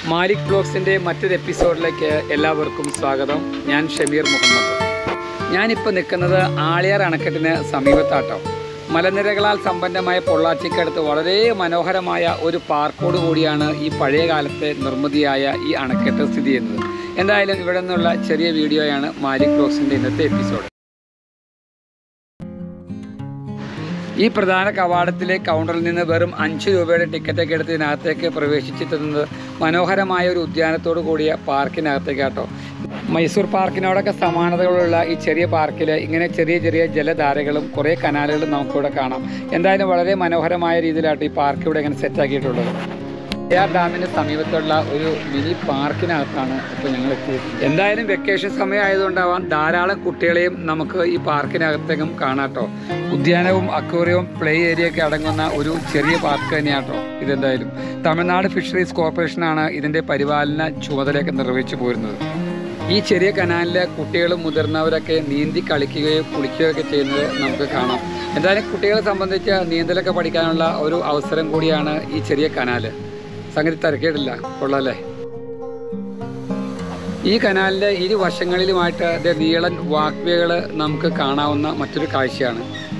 മാലിക് ബ്ലോഗ്സിൻ്റെ മറ്റൊരു എപ്പിസോഡിലേക്ക് എല്ലാവർക്കും സ്വാഗതം ഞാൻ ഷമീർ മുഹമ്മദ് ഞാനിപ്പോൾ നിൽക്കുന്നത് ആളിയാർ അണക്കെട്ടിന് സമീപത്താട്ടോ മലനിരകളാൽ സമ്പന്നമായ പൊള്ളാച്ചിക്കടുത്ത് വളരെ മനോഹരമായ ഒരു പാർക്കോട് കൂടിയാണ് ഈ പഴയ കാലത്തെ നിർമ്മിതിയായ ഈ അണക്കെട്ട് സ്ഥിതി ചെയ്യുന്നത് എന്തായാലും ഇവിടെ നിന്നുള്ള ചെറിയ വീഡിയോയാണ് മാലിക് ബ്ലോഗ്സിൻ്റെ ഇന്നത്തെ എപ്പിസോഡ് ഈ പ്രധാന കവാടത്തിലെ കൗണ്ടറിൽ നിന്ന് വെറും അഞ്ച് രൂപയുടെ ടിക്കറ്റൊക്കെ എടുത്ത് ഇതിനകത്തേക്ക് പ്രവേശിച്ചെത്തുന്നത് മനോഹരമായ ഒരു ഉദ്യാനത്തോടു കൂടിയ പാർക്കിനകത്തേക്കാട്ടോ മൈസൂർ പാർക്കിനോടൊക്കെ സമാനതകളുള്ള ഈ ചെറിയ പാർക്കിൽ ഇങ്ങനെ ചെറിയ ചെറിയ ജലധാരകളും കുറേ കനാലുകളും നമുക്കിവിടെ കാണാം എന്തായാലും വളരെ മനോഹരമായ രീതിയിലായിട്ട് ഈ പാർക്ക് ഇവിടെ ഇങ്ങനെ സെറ്റാക്കിയിട്ടുള്ളത് എയർ ഡാമിന് സമീപത്തുള്ള ഒരു മിനി പാർക്കിനകത്താണ് ഇപ്പോൾ ഞങ്ങൾ എത്തിയത് എന്തായാലും വെക്കേഷൻ സമയം ആയതുകൊണ്ടാവാം ധാരാളം കുട്ടികളെയും നമുക്ക് ഈ പാർക്കിനകത്തേക്കും കാണാട്ടോ ഉദ്യാനവും അക്വേറിയവും പ്ലേ ഏരിയ ഒക്കെ അടങ്ങുന്ന ഒരു ചെറിയ പാർക്ക് തന്നെയാട്ടോ ഇതെന്തായാലും തമിഴ്നാട് ഫിഷറീസ് കോർപ്പറേഷനാണ് ഇതിൻ്റെ പരിപാലന ചുമതലയൊക്കെ നിർവഹിച്ചു പോരുന്നത് ഈ ചെറിയ കനാലിൽ കുട്ടികളും മുതിർന്നവരൊക്കെ നീന്തി കളിക്കുകയോ കുളിക്കുകയോ ഒക്കെ ചെയ്യുന്നത് നമുക്ക് കാണാം എന്തായാലും കുട്ടികളെ സംബന്ധിച്ച് നീന്തലൊക്കെ പഠിക്കാനുള്ള ഒരു അവസരം കൂടിയാണ് ഈ ചെറിയ കനാല് സംഗതി തിരക്കേടില്ല കൊള്ളാല്ലേ ഈ കനാലിൻ്റെ ഇരുവശങ്ങളിലുമായിട്ട് ദേ നീളൻ വാക്വേകൾ നമുക്ക് കാണാവുന്ന മറ്റൊരു കാഴ്ചയാണ്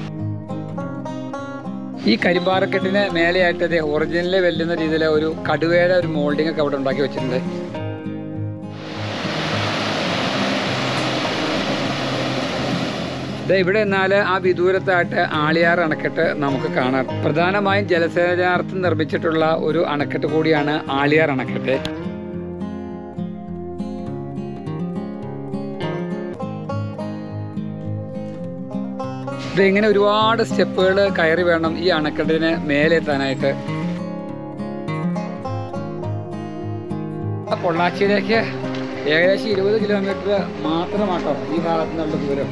ഈ കരിമ്പാറക്കെട്ടിന് മേലെയായിട്ട് ദേ ഒറിജിനലിൽ വെല്ലുന്ന രീതിയിൽ ഒരു കടുവയുടെ ഒരു മോൾഡിംഗ് ഒക്കെ അവിടെ ഉണ്ടാക്കി വെച്ചിട്ടുണ്ട് ദേ ഇവിടെ എന്നാൽ ആ വിദൂരത്തായിട്ട് ആളിയാർ അണക്കെട്ട് നമുക്ക് കാണാം പ്രധാനമായും ജലസേചനാർത്ഥം നിർമ്മിച്ചിട്ടുള്ള ഒരു അണക്കെട്ട് കൂടിയാണ് ആളിയാർ അണക്കെട്ട് ഇത് ഇങ്ങനെ ഒരുപാട് സ്റ്റെപ്പുകൾ കയറി വേണം ഈ അണക്കെട്ടിന് മേലെ എത്താനായിട്ട് ആ പൊള്ളാച്ചിയിലേക്ക് ഏകദേശം ഇരുപത് കിലോമീറ്റർ മാത്രമാട്ടോ ഈ ഭാഗത്തു നിന്നുള്ള ദൂരം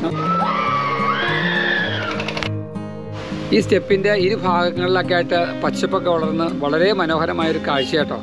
ഈ സ്റ്റെപ്പിന്റെ ഇരു ഭാഗങ്ങളിലൊക്കെ ആയിട്ട് പച്ചപ്പൊക്കെ വളർന്ന് വളരെ മനോഹരമായ ഒരു കാഴ്ചയാട്ടോ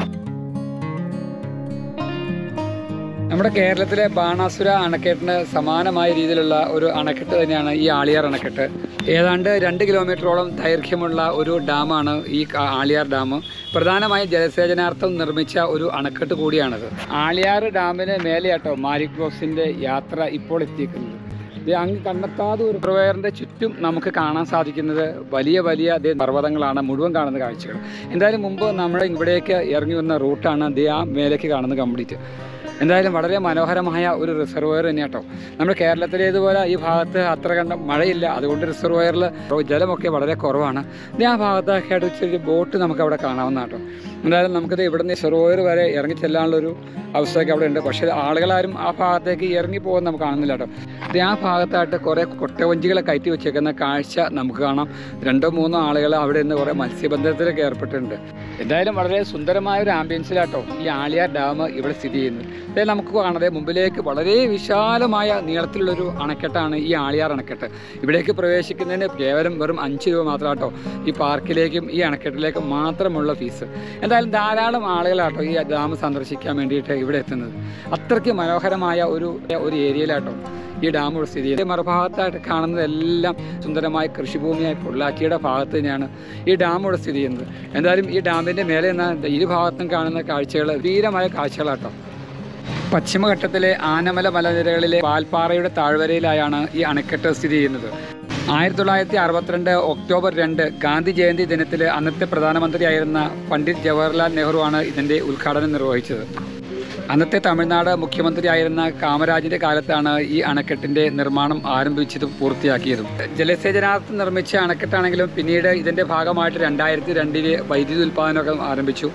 നമ്മുടെ കേരളത്തിലെ ബാണാസുര അണക്കെട്ടിന് സമാനമായ രീതിയിലുള്ള ഒരു അണക്കെട്ട് തന്നെയാണ് ഈ ആളിയാർ അണക്കെട്ട് ഏതാണ്ട് രണ്ട് കിലോമീറ്ററോളം ദൈർഘ്യമുള്ള ഒരു ഡാമാണ് ഈ ക- ആളിയാർ ഡാം പ്രധാനമായും ജലസേചനാർത്ഥം നിർമ്മിച്ച ഒരു അണക്കെട്ട് കൂടിയാണത് ആളിയാർ ഡാമിന് മേലെയാട്ടോ മാലിക് ബോക്സിന്റെ യാത്ര ഇപ്പോൾ എത്തിയിരിക്കുന്നത് ഇത് അങ്ങ് കണ്ടെത്താതെ ഒരു റിവയറിൻ്റെ ചുറ്റും നമുക്ക് കാണാൻ സാധിക്കുന്നത് വലിയ വലിയ ദേ പർവ്വതങ്ങളാണ് മുഴുവൻ കാണുന്ന കാഴ്ചകൾ എന്തായാലും മുമ്പ് നമ്മൾ ഇവിടേക്ക് ഇറങ്ങി വന്ന റൂട്ടാണ് ദേ ആ മേലേക്ക് കാണുന്നത് കംപ്ലീറ്റ് എന്തായാലും വളരെ മനോഹരമായ ഒരു റിസർവയർ തന്നെ കേട്ടോ നമ്മുടെ കേരളത്തിലേതുപോലെ ഈ ഭാഗത്ത് അത്ര കണ്ട മഴയില്ല അതുകൊണ്ട് റിസർവയറിൽ ജലമൊക്കെ വളരെ കുറവാണ് ഇത് ആ ഭാഗത്തൊക്കെ ആയിട്ട് ചെറിയ ബോട്ട് നമുക്ക് അവിടെ കാണാവുന്ന കേട്ടോ എന്തായാലും നമുക്കിത് ഇവിടുന്ന് റിസർവയർ വരെ ഇറങ്ങി ചെല്ലാനുള്ളൊരു അവസ്ഥയൊക്കെ അവിടെ ഉണ്ട് പക്ഷേ ആളുകളാരും ആ ഭാഗത്തേക്ക് ഇറങ്ങി പോകാൻ നമുക്ക് കാണുന്നില്ല കേട്ടോ ഇത് ആ ഭാഗത്തായിട്ട് കുറേ കൊട്ടവഞ്ചികളെ കയറ്റി വെച്ചേക്കുന്ന കാഴ്ച നമുക്ക് കാണാം രണ്ടോ മൂന്നോ ആളുകൾ അവിടെ നിന്ന് കുറേ മത്സ്യബന്ധനത്തിലൊക്കെ ഏർപ്പെട്ടിട്ടുണ്ട് എന്തായാലും വളരെ സുന്ദരമായ ഒരു ആംബിയൻസിലാട്ടോ ഈ ആളിയാർ ഡാം ഇവിടെ സ്ഥിതി ചെയ്യുന്നത് അതായത് നമുക്ക് കാണാതെ മുമ്പിലേക്ക് വളരെ വിശാലമായ നീളത്തിലുള്ളൊരു അണക്കെട്ടാണ് ഈ ആളിയാർ അണക്കെട്ട് ഇവിടേക്ക് പ്രവേശിക്കുന്നതിന് കേവലം വെറും അഞ്ച് രൂപ മാത്രം കേട്ടോ ഈ പാർക്കിലേക്കും ഈ അണക്കെട്ടിലേക്കും മാത്രമുള്ള ഫീസ് എന്തായാലും ധാരാളം ആളുകളാട്ടോ ഈ ഡാം സന്ദർശിക്കാൻ വേണ്ടിയിട്ട് ഇവിടെ എത്തുന്നത് അത്രയ്ക്ക് മനോഹരമായ ഒരു ഒരു ഏരിയയിലാട്ടോ ഈ ഡാം ഇവിടെ സ്ഥിതി ചെയ്യുന്നത് മറുഭാഗത്തായിട്ട് കാണുന്നതെല്ലാം സുന്ദരമായ കൃഷിഭൂമിയായ പൊള്ളാച്ചിയുടെ ഭാഗത്ത് തന്നെയാണ് ഈ ഡാം ഇവിടെ സ്ഥിതി ചെയ്യുന്നത് എന്തായാലും ഈ ഡാമിൻ്റെ മേലെ എന്ന ഇരുഭാഗത്തും കാണുന്ന കാഴ്ചകൾ ധീരമായ കാഴ്ചകളാട്ടോ പശ്ചിമഘട്ടത്തിലെ ആനമല മലനിരകളിലെ പാൽപ്പാറയുടെ താഴ്വരയിലായാണ് ഈ അണക്കെട്ട് സ്ഥിതി ചെയ്യുന്നത് ആയിരത്തി തൊള്ളായിരത്തി അറുപത്തിരണ്ട് ഒക്ടോബർ രണ്ട് ഗാന്ധി ജയന്തി ദിനത്തിൽ അന്നത്തെ പ്രധാനമന്ത്രിയായിരുന്ന പണ്ഡിറ്റ് ജവഹർലാൽ നെഹ്റുവാണ് ഇതിൻ്റെ ഉദ്ഘാടനം നിർവഹിച്ചത് അന്നത്തെ തമിഴ്നാട് മുഖ്യമന്ത്രിയായിരുന്ന കാമരാജിന്റെ കാലത്താണ് ഈ അണക്കെട്ടിന്റെ നിർമ്മാണം ആരംഭിച്ചതും പൂർത്തിയാക്കിയതും ജലസേചനാർത്ഥം നിർമ്മിച്ച അണക്കെട്ടാണെങ്കിലും പിന്നീട് ഇതിന്റെ ഭാഗമായിട്ട് രണ്ടായിരത്തി രണ്ടില് വൈദ്യുതി ഉൽപ്പാദനമൊക്കെ ആരംഭിച്ചു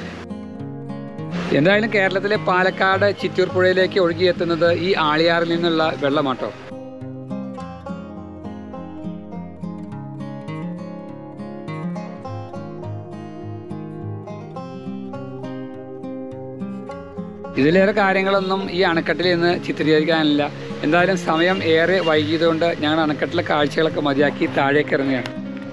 എന്തായാലും കേരളത്തിലെ പാലക്കാട് ചിറ്റൂർ പുഴയിലേക്ക് ഒഴുകിയെത്തുന്നത് ഈ ആളിയാറിൽ നിന്നുള്ള വെള്ളമാട്ടോ ഇതിലേറെ കാര്യങ്ങളൊന്നും ഈ അണക്കെട്ടിൽ നിന്ന് ചിത്രീകരിക്കാനില്ല എന്തായാലും സമയം ഏറെ വൈകിയതുകൊണ്ട് ഞങ്ങൾ അണക്കെട്ടിലെ കാഴ്ചകളൊക്കെ മതിയാക്കി താഴേക്ക് ഇറങ്ങുകയാണ്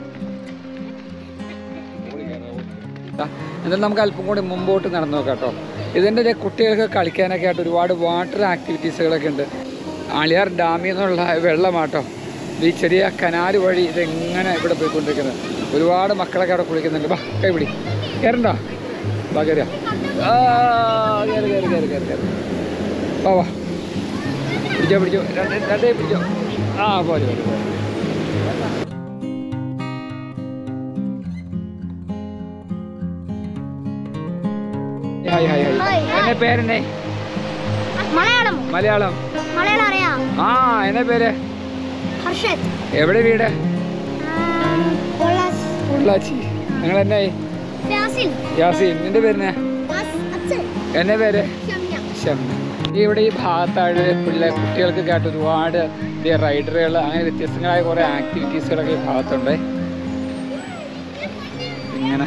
ദാ, എന്തായാലും നമുക്ക് അല്പം കൂടി മുമ്പോട്ട് നടന്നു നോക്കാം കേട്ടോ ഇതിൻ്റെ ദേ കുട്ടികൾക്ക് കളിക്കാനൊക്കെ ആയിട്ട് ഒരുപാട് വാട്ടർ ആക്ടിവിറ്റീസുകളൊക്കെ ഉണ്ട് ആളിയാർ ഡാമിൽ നിന്നുള്ള വെള്ളമാട്ടോ ഈ ചെറിയ കനാല് വഴി ഇതെങ്ങനെ ഇവിടെ പോയിക്കൊണ്ടിരിക്കുന്നത് ഒരുപാട് മക്കളൊക്കെ അവിടെ കുളിക്കുന്നുണ്ട് ബാ കൈ പിടി കയറണ്ടോ ബാ കയറിയാ ആ കയറി കയറി കയറി കയറി കയറി വാ വാ പിടിച്ചോ പിടിച്ചോ രണ്ട് രണ്ടേ പിടിച്ചോ ആ പോരെ പോരെ പോരെ hi hi hi hi, hi. എന്നെ പേരെന്നെ മലയാളം മലയാളം മലയാളം അറിയാം ആ എന്നെ പേര് ഹർഷത് എവിടെ വീട് പൊള്ളാച്ചി. പൊള്ളാച്ചി നിങ്ങൾ എന്നായി ഫാസിൽ. യാസീൻ നിന്റെ പേരെന്നെ അസ്- അച്ഛൻ. എന്നെ പേര് ഷംന. ഷംന ഇവിടെ ഈ ഭാഗത്തായിട്ട് പിള്ളേ കുട്ടികൾക്ക് കേട്ട് ഒരുപാട് റൈഡറുകൾ അങ്ങനെ വ്യത്യസ്തങ്ങളായ കുറേ ആക്ടിവിറ്റീസുകളൊക്കെ ഈ ഭാഗത്തുണ്ട് ഇങ്ങനെ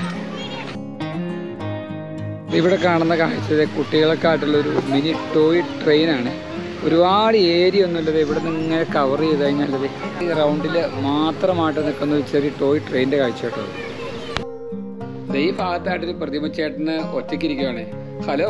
ഇവിടെ കാണുന്ന കാഴ്ച കുട്ടികൾക്കായിട്ടുള്ളൊരു മിനി ടോയ് ട്രെയിനാണ് ഒരുപാട് ഏരിയ ഒന്നുമില്ലത് ഇവിടെ നിന്ന് ഇങ്ങനെ കവർ ചെയ്ത് കഴിഞ്ഞാൽ ഈ റൗണ്ടിൽ മാത്രമായിട്ട് നിൽക്കുന്ന ഒരു ചെറിയ ടോയ് ട്രെയിനിൻ്റെ കാഴ്ച കേട്ടോ ദേ ഈ ഭാഗത്തായിട്ടൊരു പ്രതിമ ചേട്ടന് ഒറ്റയ്ക്കിരിക്കുകയാണ് ഹലോ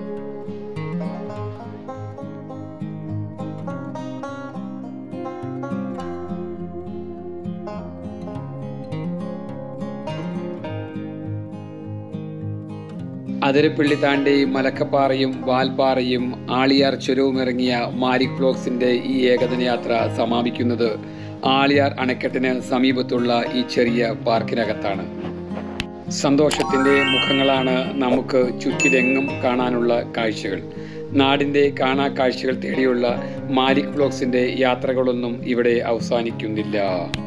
അതിരപ്പള്ളി താണ്ടി മലക്കപ്പാറയും വാൽപ്പാറയും ആളിയാർ ചുരവും ഇറങ്ങിയ മാരിക് ബ്ലോക്സിന്റെ ഈ ഏകദിന യാത്ര സമാപിക്കുന്നത് ആളിയാർ അണക്കെട്ടിന് സമീപത്തുള്ള ഈ ചെറിയ പാർക്കിനകത്താണ് സന്തോഷത്തിന്റെ മുഖങ്ങളാണ് നമുക്ക് ചുറ്റിലെങ്ങും കാണാനുള്ള കാഴ്ചകൾ നാടിന്റെ കാണാ കാഴ്ചകൾ തേടിയുള്ള മാലിക് ബ്ലോക്സിന്റെ യാത്രകളൊന്നും ഇവിടെ അവസാനിക്കുന്നില്ല